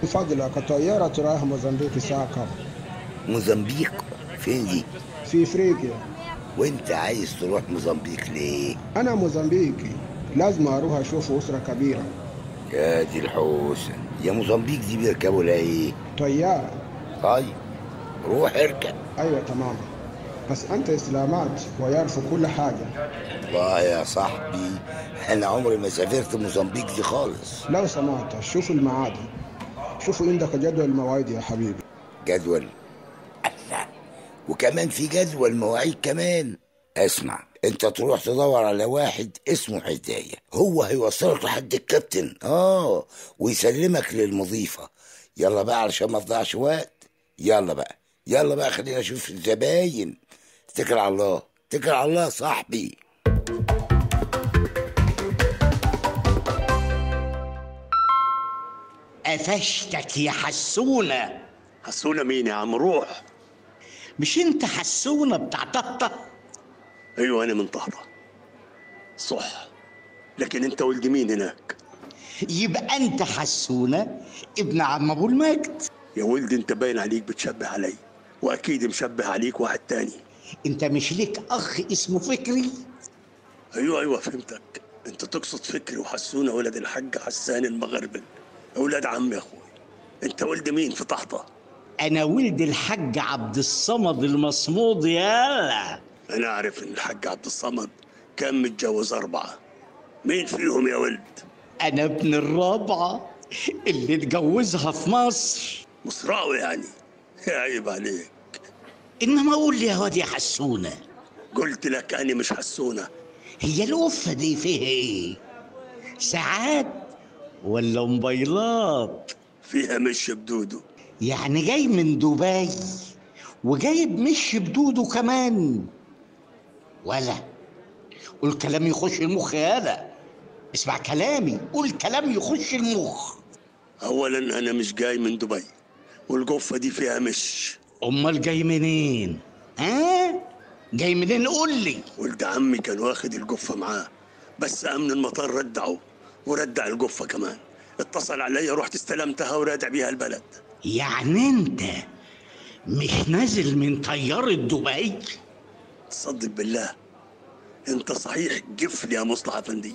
من فضلك الطيارة رايحة موزمبيق الساعة كام؟ موزمبيق فين دي في افريقيا وانت عايز تروح موزمبيق ليه أنا موزمبيقي لازم أروح أشوف أسرة كبيرة يا دي الحوسه يا موزمبيق دي بيركبوا لها ايه طيارة طيب روح اركب أيوة تمام بس أنت إسلامات ويعرفوا كل حاجة والله يا صاحبي انا عمري ما سافرت موزمبيق دي خالص لو سمحت شوف المعادي شوفوا عندك جدول المواعيد يا حبيبي جدول الله وكمان في جدول مواعيد كمان اسمع انت تروح تدور على واحد اسمه حداية هو هيوصلك لحد الكابتن اه ويسلمك للمضيفة يلا بقى علشان ما تضيعش وقت يلا بقى يلا بقى خلينا نشوف الزباين اتكل على الله اتكل على الله يا صاحبي قفشتك يا حسونة حسونة مين يا عم روح مش انت حسونة بتاع طهطة ايوه انا من طهطة صح لكن انت ولد مين هناك يبقى انت حسونة ابن عم ابو المجد يا ولد انت باين عليك بتشبه علي واكيد مشبه عليك واحد تاني انت مش ليك اخ اسمه فكري ايوه ايوه فهمتك انت تقصد فكري وحسونة ولد الحاج حسان المغربل اولاد عم يا اخوي انت ولد مين في طهطة انا ولد الحاج عبد الصمد المصمود يالا انا اعرف ان الحاج عبد الصمد كان متجوز اربعة مين فيهم يا ولد انا ابن الرابعة اللي اتجوزها في مصر مصراوي يعني عيب عليك انما قول لي يا واد يا حسونة قلت لك انا مش حسونة هي القفة دي فيها ايه ساعات ولا موبايلات فيها مش بدودو يعني جاي من دبي وجايب مش بدوده كمان ولا قول كلام يخش المخ يالا اسمع كلامي قول كلام يخش المخ اولا انا مش جاي من دبي والقفة دي فيها مش امال جاي منين ها جاي منين قول لي ولد عمي كان واخد القفة معاه بس امن المطار ردعه وردع القفة كمان اتصل عليا رحت استلمتها ورادع بيها البلد يعني انت مش نازل من طيارة دبي تصدق بالله انت صحيح قفل يا مصلح افندي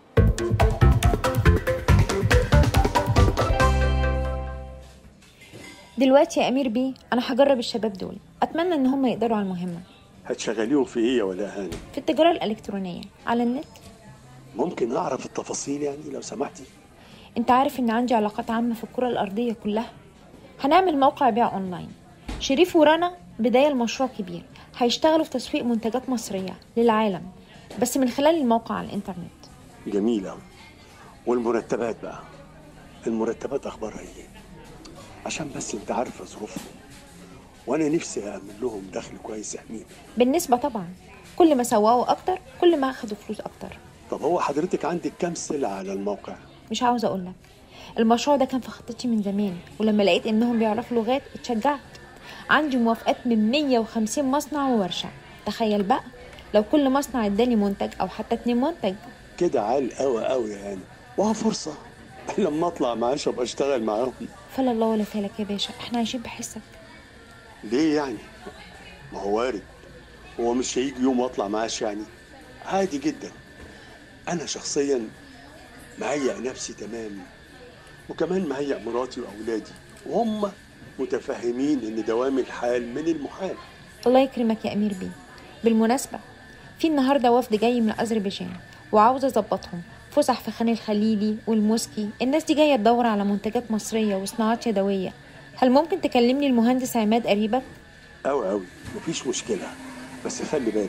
دلوقتي يا امير بيه انا هجرب الشباب دول اتمنى ان هم يقدروا على المهمه هتشغليهم في ايه يا ولا هاني في التجاره الالكترونيه على النت ممكن اعرف التفاصيل يعني لو سمحتي انت عارف ان عندي علاقات عامه في الكره الارضيه كلها هنعمل موقع بيع اونلاين شريف ورنا بدايه المشروع كبير هيشتغلوا في تسويق منتجات مصريه للعالم بس من خلال الموقع على الانترنت جميلة والمرتبات بقى المرتبات اخبارها ايه عشان بس انت عارفة ظروفهم وانا نفسي اعمل لهم دخل كويس يحميهم بالنسبه طبعا كل ما سوقوا اكتر كل ما اخدوا فلوس اكتر طب هو حضرتك عندك كام سلعة على الموقع مش عاوزه اقول لك المشروع ده كان في خطتي من زمان ولما لقيت انهم بيعرفوا لغات اتشجعت عندي موافقات من 150 مصنع وورشه تخيل بقى لو كل مصنع اداني منتج او حتى اتنين منتج كده عال قوي قوي يعني وها فرصة لما اطلع معاش ابقى اشتغل معاهم فلا الله ولا فالك يا باشا احنا عايشين بحسك ليه يعني ما هو وارد هو مش هيجي يوم واطلع معاش يعني عادي جدا انا شخصيا مهيأ نفسي تمام وكمان مهيأ مراتي واولادي وهم متفهمين ان دوام الحال من المحال الله يكرمك يا امير بيه بالمناسبه في النهارده وفد جاي من اذربيجان وعاوزه اظبطهم فسح في خان الخليلي والموسكي الناس دي جايه تدور على منتجات مصريه وصناعات يدويه هل ممكن تكلمني المهندس عماد قريبك قوي قوي مفيش مشكلة بس خلي بالك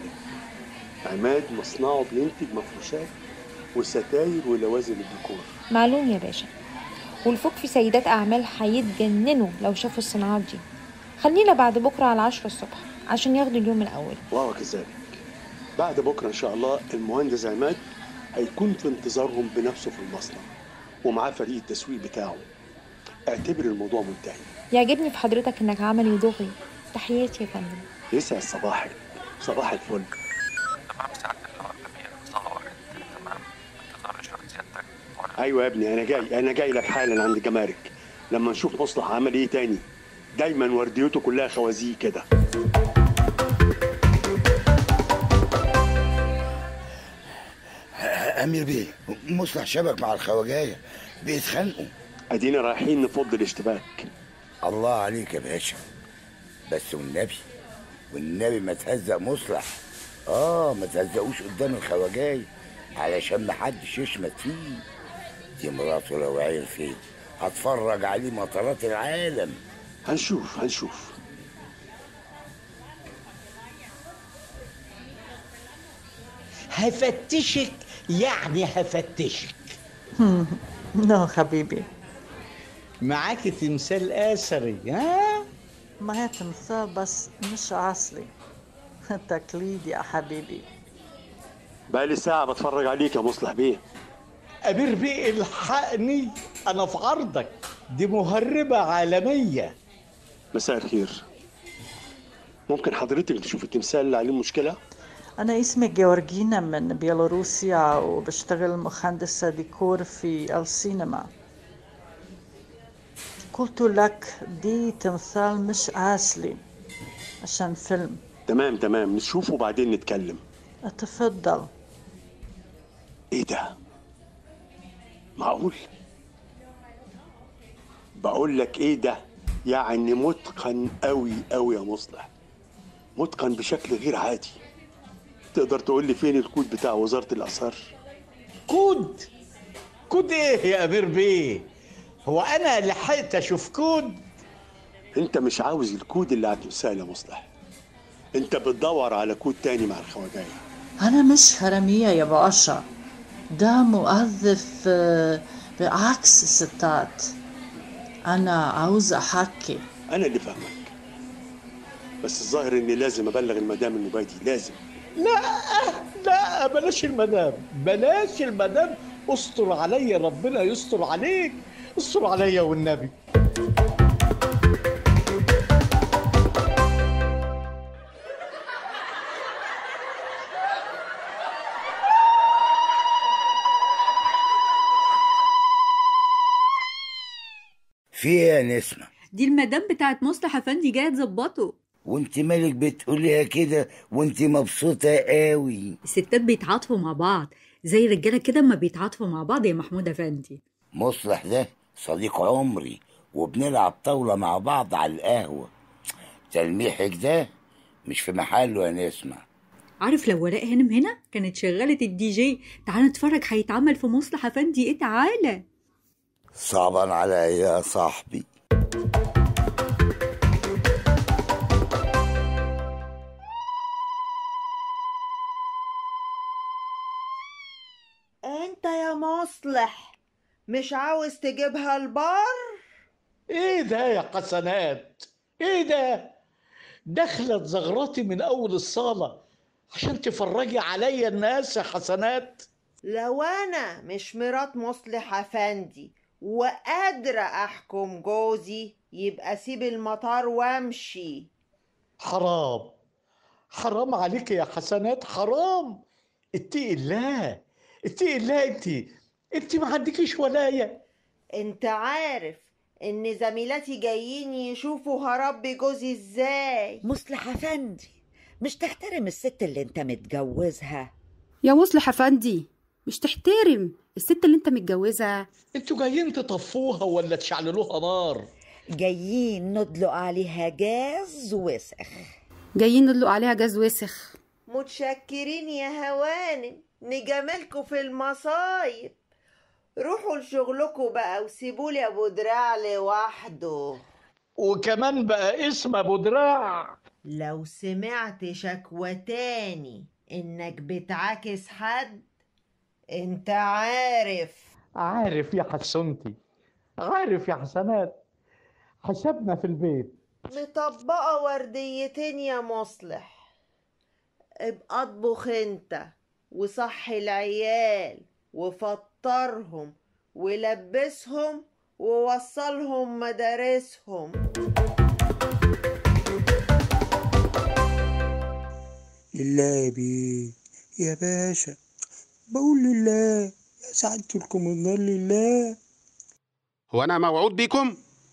عماد مصنعه بينتج مفروشات وستاير ولوازم الديكور معلوم يا باشا والفوق في سيدات اعمال هيتجننوا لو شافوا الصناعات دي خلينا بعد بكره على عشرة الصبح عشان ياخدوا اليوم الاول وهو كذلك بعد بكرة إن شاء الله المهندس عماد هيكون في انتظارهم بنفسه في المصنع ومعاه فريق التسويق بتاعه اعتبر الموضوع منتهي يعجبني في حضرتك انك عملي ودغري تحياتي يا فندم يسعد صباحك صباح الفل تمام ساعات اللي هو الجميع صور تمام انتظار اشارة سيادتك ولا ايوه يا ابني انا جاي انا جاي لك حالا عند جمارك لما نشوف مصلح عمل ايه تاني دايما ورديته كلها خوازيق كده امير بيه مصلح شبك مع الخواجايه بيتخانقوا ادينا رايحين نفض الاشتباك الله عليك يا باشا بس والنبي والنبي ما تهزق مصلح اه ما تهزقوش قدام الخواجاي علشان ما حدش يشمت فيه دي مراته لو عرفت هتفرج عليه مطارات العالم هنشوف هنشوف هفتشك يعني هفتشك نو حبيبي معاك تمثال اثري ها ما هي تمثال بس مش اصلي تقليدي يا حبيبي بقالي ساعة بتفرج عليك يا مصلح بيه امير بيه الحقني انا في عرضك دي مهربة عالمية مساء الخير ممكن حضرتك تشوف التمثال اللي عليه مشكلة؟ أنا اسمي جيورجينا من بيلاروسيا وبشتغل مهندسة ديكور في السينما قلت لك دي تمثال مش أصلي عشان فيلم تمام تمام نشوفه وبعدين نتكلم تفضل ايه ده؟ معقول؟ بقول لك ايه ده؟ يعني متقن قوي قوي يا مصلح متقن بشكل غير عادي تقدر تقول لي فين الكود بتاع وزارة الآثار؟ كود كود ايه يا امير بيه هو انا لحقت اشوف كود انت مش عاوز الكود اللي على التمثال يا مصلح انت بتدور على كود تاني مع الخواجاية أنا مش هرمية يا باشا ده موظف آه، بعكس الستات أنا عاوزة أحكي انا اللي فاهمك بس الظاهر اني لازم ابلغ المدام المبادي لازم لا لا بلاش المدام بلاش المدام استر عليا ربنا يستر عليك استر عليا والنبي في ايه يا نسمة دي المدام بتاعت مصلح افندي جايه تظبطه وانت مالك بتقوليها كده وانت مبسوطة قوي الستات بيتعاطفوا مع بعض زي الرجاله كده اما بيتعاطفوا مع بعض يا محمود افندي مصلح ده صديق عمري وبنلعب طاولة مع بعض على القهوة تلميحك ده مش في محله يا نسمة عارف لو ولاء هانم هنا كانت شغاله الدي جي تعال نتفرج هيتعمل في مصلح افندي ايه تعالى صعبا عليا يا صاحبي انت يا مصلح مش عاوز تجيبها البار ايه ده يا حسنات ايه ده دخلت زغرتي من اول الصاله عشان تفرجي عليا الناس يا حسنات لو انا مش مرات مصلح افندي وقادرة احكم جوزي يبقى سيب المطار وامشي حرام حرام عليك يا حسنات حرام اتقي الله اتقي الله انت انت ما عندكيش ولايه انت عارف ان زميلاتي جايين يشوفوا هربي جوزي ازاي مصلح افندي مش تحترم الست اللي انت متجوزها يا مصلح افندي مش تحترم الست اللي انت متجوزها انتوا جايين تطفوها ولا تشعللوها نار جايين ندلق عليها جاز وسخ جايين ندلق عليها جاز وسخ متشكرين يا هوانم نجاملكوا في المصايب روحوا لشغلكوا بقى وسيبولي ابو دراع لوحده وكمان بقى اسم ابو دراع لو سمعت شكوى تاني انك بتعاكس حد انت عارف عارف يا حسنتي عارف يا حسنات حسابنا في البيت مطبقة ورديتين يا مصلح ابقى اطبخ انت وصحي العيال وفطرهم ولبسهم ووصلهم مدارسهم لله يا بيه يا باشا بقول لله يا سعادة الكومندان لله هو انا موعود بيكم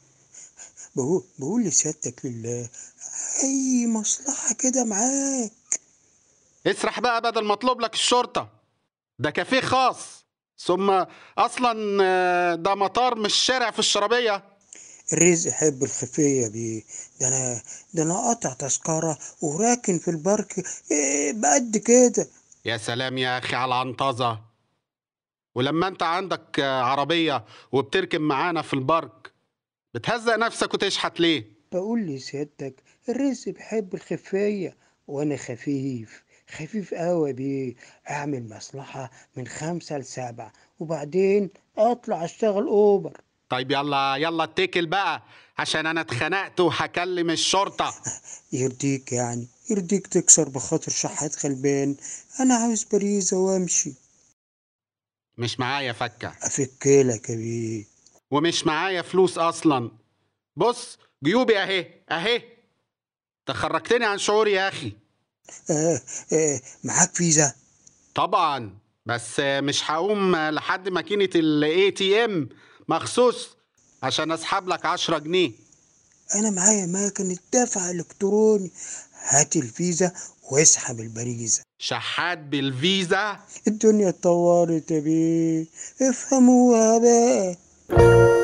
بقول بقول لسيادتك لله اي مصلحة كده معاك اسرح بقى بدل ما اطلب لك الشرطة ده كافيه خاص ثم اصلا آه، ده مطار مش شارع في الشرابية الرزق يحب الخفية بيه ده انا ده انا قاطع تذكرة وراكن في البارك إيه بقد كده يا سلام يا اخي على عنطزة ولما انت عندك آه، عربية وبتركب معانا في البارك بتهزق نفسك وتشحت ليه بقول لسيادتك الرزق بيحب الخفية وانا خفيف خفيف قوي بيه اعمل مصلحة من خمسة لسبعة وبعدين اطلع اشتغل اوبر طيب يلا يلا اتكل بقى عشان انا اتخنقت وهكلم الشرطة يرضيك يعني يرضيك تكسر بخاطر شحات غلبان انا عاوز باريزة وامشي مش معايا فكة افكلك يا بيه ومش معايا فلوس اصلا بص جيوبي اهي اهي تخرجتني عن شعوري يا اخي آه آه معاك فيزا طبعا بس مش هقوم لحد ماكينة الاي تي ام مخصوص عشان اسحب لك 10 جنيه انا معايا مكنة دفع الكتروني هات الفيزا واسحب البريزة شحات بالفيزا الدنيا اتطورت يا بيه افهموها بقى